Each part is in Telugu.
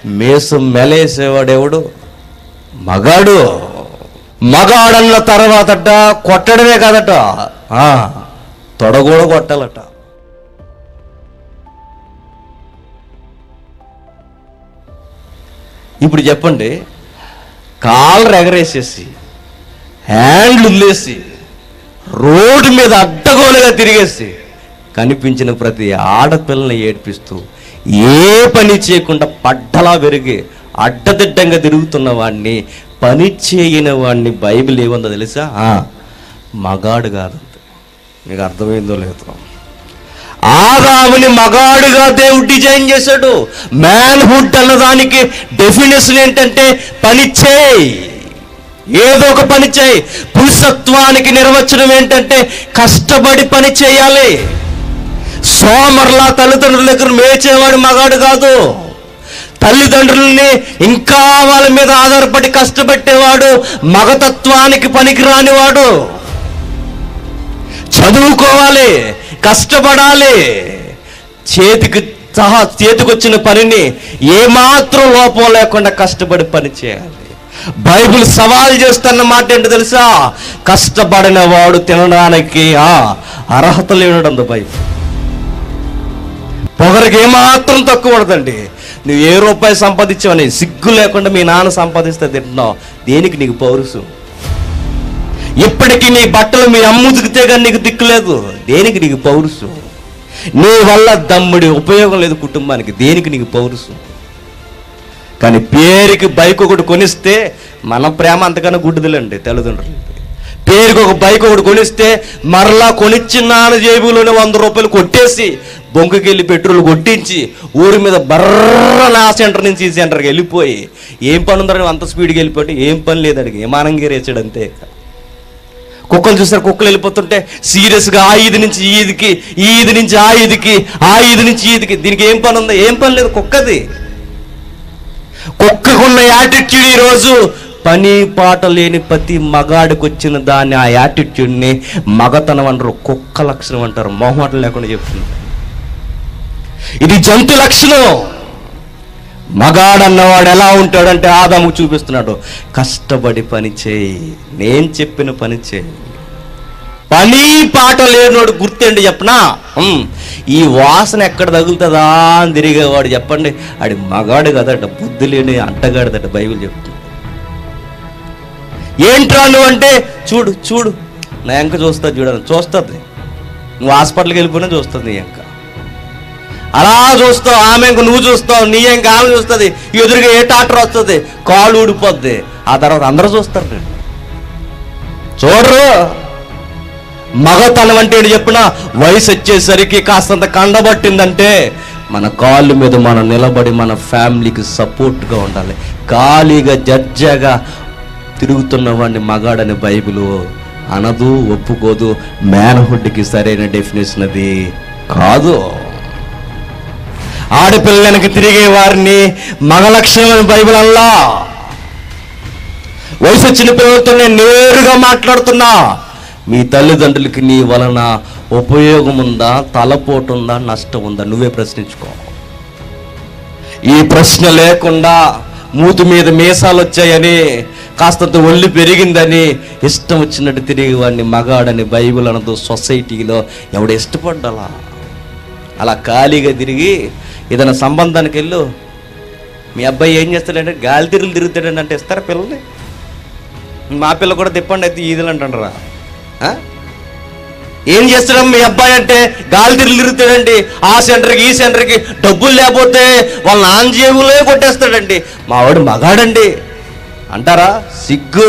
మేసం మెలేసేవాడెవడు మగాడు మగాడన్న తర్వాతట కొట్టడమే కాదట ఆ, తొడ కూడా కొట్టాలట ఇప్పుడు చెప్పండి కాళ్ళు ఎగరేసేసి హ్యాండ్లు వదిలేసి రోడ్డు మీద అడ్డగోలుగా తిరిగేసి కనిపించిన ప్రతి ఆడపిల్లని ఏడ్పిస్తూ ఏ పని చేయకుండా పడ్డలా పెరిగి అడ్డదిడ్డంగా తిరుగుతున్న వాడిని పని చేయని వాడిని బైబిల్ ఏముందో తెలుసా ఆ, మగాడు కాదు మీకు అర్థమైందో లేదో ఆదాముని మగాడుగా దేవుడు డిజైన్ చేశాడు మ్యాన్ హుడ్ అన్నదానికి డెఫినేషన్ ఏంటంటే పని చేయి ఏదో ఒక పని చేయి పురుషత్వానికి నిర్వచనం ఏంటంటే కష్టపడి పని చేయాలి సోమర్లా తల్లిదండ్రుల దగ్గర మేచేవాడు మగాడు కాదు తల్లిదండ్రుల్ని ఇంకా వాళ్ళ మీద ఆధారపడి కష్టపెట్టేవాడు మగతత్వానికి పనికిరానివాడు చదువుకోవాలి కష్టపడాలి చేతికి సహా చేతికొచ్చిన పనిని ఏమాత్రం లోపం లేకుండా కష్టపడి పని చేయాలి బైబిల్ సవాల్ చేస్తున్న మాట ఏంటో తెలుసా కష్టపడిన వాడు తినడానికి ఆ అర్హత లేనడం బైబిల్ పొగరికి ఏమాత్రం తక్కువ ఉండదండి నువ్వు ఏ రూపాయి సంపాదించావని సిగ్గు లేకుండా మీ నాన్న సంపాదిస్తే తింటున్నావు దేనికి నీకు పౌరుషం ఇప్పటికీ నీ బట్టలు మీ అమ్మ ఉతికితే కానీ నీకు దిక్కు లేదు దేనికి నీకు పౌరుషం నీ వల్ల దమ్ముడి ఉపయోగం లేదు కుటుంబానికి దేనికి నీకు పౌరుషం కానీ పేరుకి బైక్ ఒకటి కొనిస్తే మన ప్రేమ అంతకన్నా గుడ్డుదిలండి తల్లిదండ్రులు పేరుకి ఒక బైక్ ఒకటి కొనిస్తే మరలా కొనిచ్చిన నాన్న జేబులోనే వంద రూపాయలు కొట్టేసి బొంకుకి వెళ్ళి పెట్రోల్ కొట్టించి ఊరి మీద బర్ర ఆ సెంటర్ నుంచి ఈ సెంటర్కి వెళ్ళిపోయి ఏం పని ఉందని అంత స్పీడ్కి వెళ్ళిపోతే ఏం పని లేదండి విమానం గేరేసాడు అంతే కుక్కలు చూసారు కుక్కలు వెళ్ళిపోతుంటే సీరియస్గా ఆ ఈది నుంచి ఈ ఈదికి ఈ ఈది నుంచి ఆ ఈదికి ఆ ఈది నుంచి ఈ ఈదికి దీనికి ఏం పని ఉందా ఏం పని లేదు కుక్కది కుక్కకున్న యాటిట్యూడ్ ఈరోజు పని పాట లేని ప్రతి మగాడికి వచ్చిన దాన్ని ఆ యాటిట్యూడ్ని మగతనం అంటారు కుక్క లక్షణం అంటారు మొహమాటం లేకుండా చెప్తుంది ఇది జంతు లక్షణం మగాడన్నవాడు ఎలా ఉంటాడంటే ఆదాము చూపిస్తున్నాడు కష్టపడి పని చేయి నేను చెప్పిన పని చేయి పని పాట లేనోడు గుర్తండి చెప్పనా ఉమ్, ఈ వాసన ఎక్కడ తగులుతుందా అని తిరిగేవాడు చెప్పండి ఆడి మగాడు కదట బుద్ధి లేని అంటగాడదట బైబిల్ చెప్తుంది ఏంట్రా నువ్వు అంటే చూడు చూడు నా ఎంక చూస్తా చూడను చూస్తుంది నువ్వు హాస్పిటల్కి వెళ్ళిపోయినా చూస్తుంది నీ ఎంక అలా చూస్తావు ఆమె ఇంక నువ్వు చూస్తావు నీ ఇంక ఆమె చూస్తుంది ఎదురుగా ఏ టాటర్ వస్తుంది కాలు ఊడిపోద్ది ఆ తర్వాత అందరూ చూస్తారు నేను చూడరు మగతనం అంటే ఏంటి చెప్పిన వయసు వచ్చేసరికి కాస్తంత కండబట్టిందంటే మన కాళ్ళ మీద మనం నిలబడి మన ఫ్యామిలీకి సపోర్ట్గా ఉండాలి ఖాళీగా జడ్జగా తిరుగుతున్న వాడిని మగాడని బైబిల్ అనదు ఒప్పుకోదు మ్యాన్హుడ్కి సరైన డెఫినేషన్ అది కాదు ఆడపిల్లలకి తిరిగే వారిని మగ లక్షణమైన బైబిల్ అల్లా వయసు వచ్చిన పిల్లలతో నేను నేరుగా మాట్లాడుతున్నా మీ తల్లిదండ్రులకి నీ వలన ఉపయోగం ఉందా తలపోటు ఉందా నష్టం ఉందా నువ్వే ప్రశ్నించుకో ఈ ప్రశ్న లేకుండా మూతి మీద మీసాలు వచ్చాయని కాస్తంత ఒళ్ళు పెరిగిందని ఇష్టం వచ్చినట్టు తిరిగి వాడిని మగాడని బైబిల్ అనదు సొసైటీలో ఎవడు ఇష్టపడ్డాలా అలా ఖాళీగా తిరిగి ఏదైనా సంబంధానికి వెళ్ళు మీ అబ్బాయి ఏం చేస్తాడంటే గాలి తిరుగులు తిరుగుతాడంటే అంటే ఇస్తారా పిల్లల్ని మా పిల్ల కూడా తిప్పండి అయితే ఈదులు అంటారా ఏం చేస్తాడు మీ అబ్బాయి అంటే గాలి తిరుగులు తిరుగుతాడండి ఆ సెంటర్కి ఈ సెంటర్కి డబ్బులు లేకపోతే వాళ్ళ నాన్న జేబులే కొట్టేస్తాడండి మా వాడు మగాడండి అంటారా సిగ్గు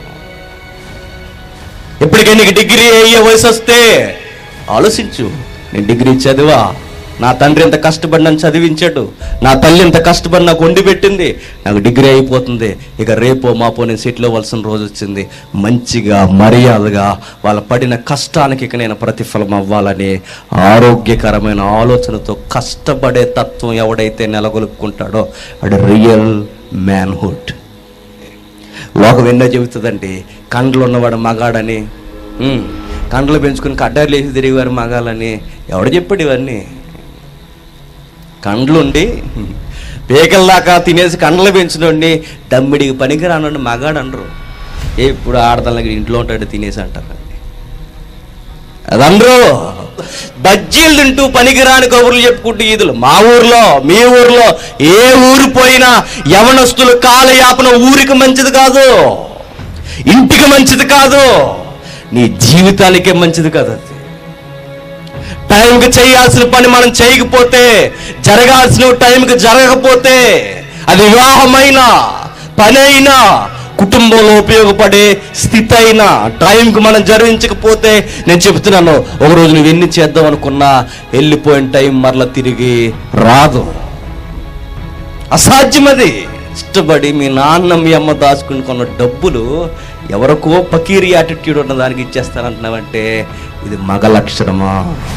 ఎప్పటికీ నీకు డిగ్రీ అయ్యే వయసు వస్తే ఆలోచించు నేను డిగ్రీ చదివా నా తండ్రి ఎంత కష్టపడి నన్ను చదివించాడు నా తల్లి ఎంత కష్టపడి నాకు వండి పెట్టింది నాకు డిగ్రీ అయిపోతుంది ఇక రేపో మాపో నేను సెటిల్ అవ్వాల్సిన రోజు వచ్చింది మంచిగా మర్యాదగా వాళ్ళ పడిన కష్టానికి ఇక నేను ప్రతిఫలం అవ్వాలని ఆరోగ్యకరమైన ఆలోచనతో కష్టపడే తత్వం ఎవడైతే నెలకొల్పుకుంటాడో అది రియల్ మ్యాన్హుడ్ లోకం ఎన్నో చెబుతుందండి కండ్లు ఉన్నవాడు మగాడని ఉమ్, కండ్లు పెంచుకుని కడ్డారు లేచి తిరిగేవారు మగాలని ఎవడు చెప్పాడు ఇవన్నీ కండ్లుండి పేకల దాకా తినేసి కండలు పెంచినోడిని దమ్మిడికి పనికి రానోడిని మగాడు అనరు ఎప్పుడు ఆడదల్లకి ఇంట్లో ఉంటాడు తినేసి అంటారు అదనరు బజ్జీలు తింటూ పనికిరాని కబుర్లు చెప్పుకుంటూ ఈదులు మా ఊర్లో మీ ఊర్లో ఏ ఊరు పోయినా యవనస్తులు కాలయాపన ఊరికి మంచిది కాదు ఇంటికి మంచిది కాదు నీ జీవితానికే మంచిది కాదు అది టైంకి చేయాల్సిన పని మనం చేయకపోతే జరగాల్సిన టైంకి జరగకపోతే అది వివాహమైనా పని అయినా కుటుంబంలో ఉపయోగపడే స్థితి అయినా టైంకి మనం జరిగించకపోతే నేను చెప్తున్నాను ఒక రోజు నువ్వు ఎన్ని చేద్దాం అనుకున్నా వెళ్ళిపోయిన టైం మరలా తిరిగి రాదు అసాధ్యం అది ఇష్టపడి మీ నాన్న మీ అమ్మ దాచుకుని కొన్న డబ్బులు ఎవరికో పకీరి యాటిట్యూడ్ ఉన్న దానికి ఇచ్చేస్తానంటున్నావంటే ఇది మగ లక్షణమా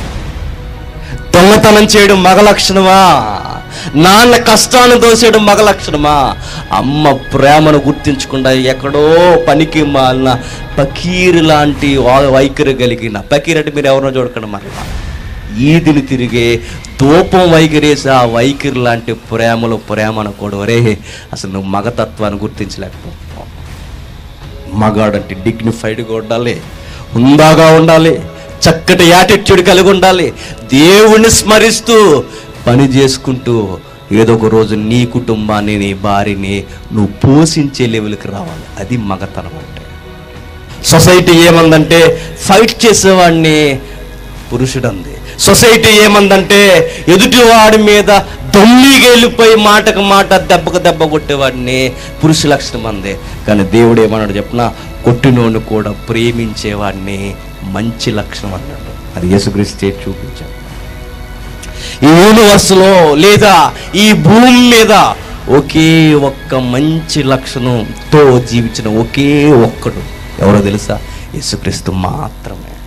దొంగతనం చేయడం మగ లక్షణమా నాన్న కష్టాన్ని దోసేయడం మగ లక్షణమా అమ్మ ప్రేమను గుర్తించకుండా ఎక్కడో పనికి మాలిన పకీరు లాంటి వా- వైఖరి కలిగిన పకీర్ అంటే మీరు ఎవరినో చూడకండి మరి ఈదిని తిరిగే ధూపం వైఖరేసి ఆ వైఖరి లాంటి ప్రేమలో ప్రేమ అనకూడదు ఒరే అసలు నువ్వు మగతత్వాన్ని గుర్తించలేకపోతున్నావు మగాడంటే డిగ్నిఫైడ్గా ఉండాలి హుందాగా ఉండాలి చక్కటి యాటిట్యూడ్ కలిగి ఉండాలి దేవుణ్ణి స్మరిస్తూ పని చేసుకుంటూ ఏదో ఒక రోజు నీ కుటుంబాన్ని నీ భార్యని నువ్వు పోషించే లెవెల్కి రావాలి అది మగతనం అంటే సొసైటీ ఏమందంటే ఫైట్ చేసేవాడిని పురుషుడు అంది సొసైటీ ఏమందంటే ఎదుటివాడి మీద దొమ్మిగా వెళ్ళిపోయి మాటకు మాట దెబ్బకు దెబ్బ కొట్టేవాడిని పురుష లక్షణం అంది కానీ దేవుడు ఏమన్నాడు చెప్పిన కొట్టినోడిని కూడా ప్రేమించేవాడిని మంచి లక్షణం అన్నాడు అది యేసుక్రీస్తే చూపించాడు ఈ యూనివర్స్లో లేదా ఈ భూమి మీద ఒకే ఒక్క మంచి లక్షణంతో జీవించిన ఒకే ఒక్కడు ఎవరో తెలుసా యేసుక్రీస్తు మాత్రమే